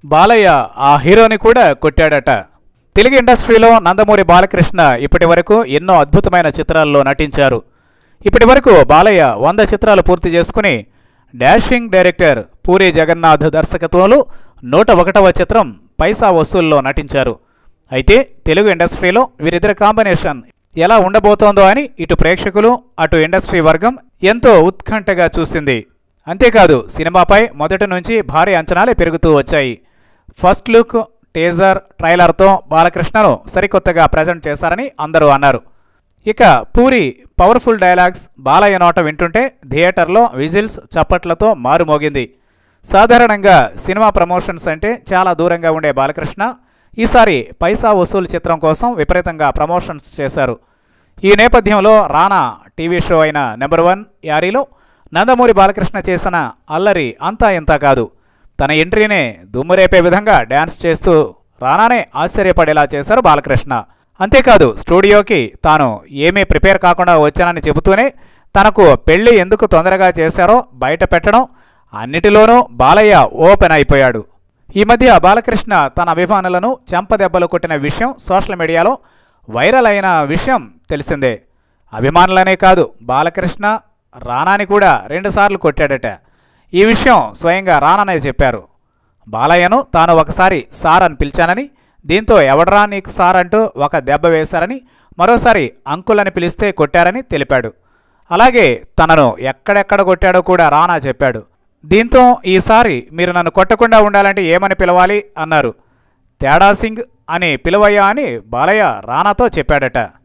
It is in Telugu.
బాలయ్య ఆ హీరోని కూడా కొట్టాడట తెలుగు ఇండస్ట్రీలో నందమూరి బాలకృష్ణ ఇప్పటి వరకు ఎన్నో అద్భుతమైన చిత్రాల్లో నటించారు ఇప్పటి వరకు బాలయ్య వంద చిత్రాలు పూర్తి చేసుకుని డాషింగ్ డైరెక్టర్ పూరి జగన్నాథ్ దర్శకత్వంలో నూట ఒకటవ చిత్రం పైసా వసూల్లో నటించారు అయితే తెలుగు ఇండస్ట్రీలో వీరిద్దరి కాంబినేషన్ ఎలా ఉండబోతోందో అని ఇటు ప్రేక్షకులు అటు ఇండస్ట్రీ వర్గం ఎంతో ఉత్కంఠగా చూసింది అంతేకాదు సినిమాపై మొదటి నుంచి భారీ అంచనాలే పెరుగుతూ వచ్చాయి ఫస్ట్ లుక్ టేజర్ ట్రైలర్తో బాలకృష్ణను సరికొత్తగా ప్రజెంట్ చేశారని అందరూ అన్నారు ఇక పూరి పవర్ఫుల్ డైలాగ్స్ బాలయ్య నోట వింటుంటే థియేటర్లో విజిల్స్ చప్పట్లతో మారుమోగింది సాధారణంగా సినిమా ప్రమోషన్స్ అంటే చాలా దూరంగా ఉండే బాలకృష్ణ ఈసారి పైసా వసూలు చిత్రం కోసం విపరీతంగా ప్రమోషన్స్ చేశారు ఈ నేపథ్యంలో రానా టీవీ షో అయిన నెంబర్ వన్ యారీలో నందమూరి బాలకృష్ణ చేసిన అల్లరి అంతా ఇంతా కాదు తన ఎంట్రీనే దుమ్మురేపే విధంగా డ్యాన్స్ చేస్తూ రానానే ఆశ్చర్యపడేలా చేశారు బాలకృష్ణ అంతేకాదు స్టూడియోకి తాను ఏమీ ప్రిపేర్ కాకుండా వచ్చానని చెబుతూనే తనకు పెళ్లి ఎందుకు తొందరగా చేశారో బయట పెట్టడం అన్నిటిలోనూ బాలయ్య ఓపెన్ అయిపోయాడు ఈ మధ్య బాలకృష్ణ తన అభిమానులను చెంపదెబ్బలు కొట్టిన విషయం సోషల్ మీడియాలో వైరల్ అయిన విషయం తెలిసిందే అభిమానులనే కాదు బాలకృష్ణ రానాని కూడా రెండుసార్లు కొట్టాడట ఈ విషయం స్వయంగా రాననే చెప్పారు బాలయ్యను తాను ఒకసారి సార్ అని పిలిచానని దీంతో ఎవడరా నీకు సార్ అంటూ ఒక దెబ్బ వేశారని మరోసారి అంకుల్ అని పిలిస్తే కొట్టారని తెలిపాడు అలాగే తనను ఎక్కడెక్కడ కొట్టాడో కూడా రానా చెప్పాడు దీంతో ఈసారి మీరు నన్ను కొట్టకుండా ఉండాలంటే ఏమని పిలవాలి అన్నారు తేడా సింగ్ అని పిలవయ్యా అని బాలయ్య రానాతో చెప్పాడట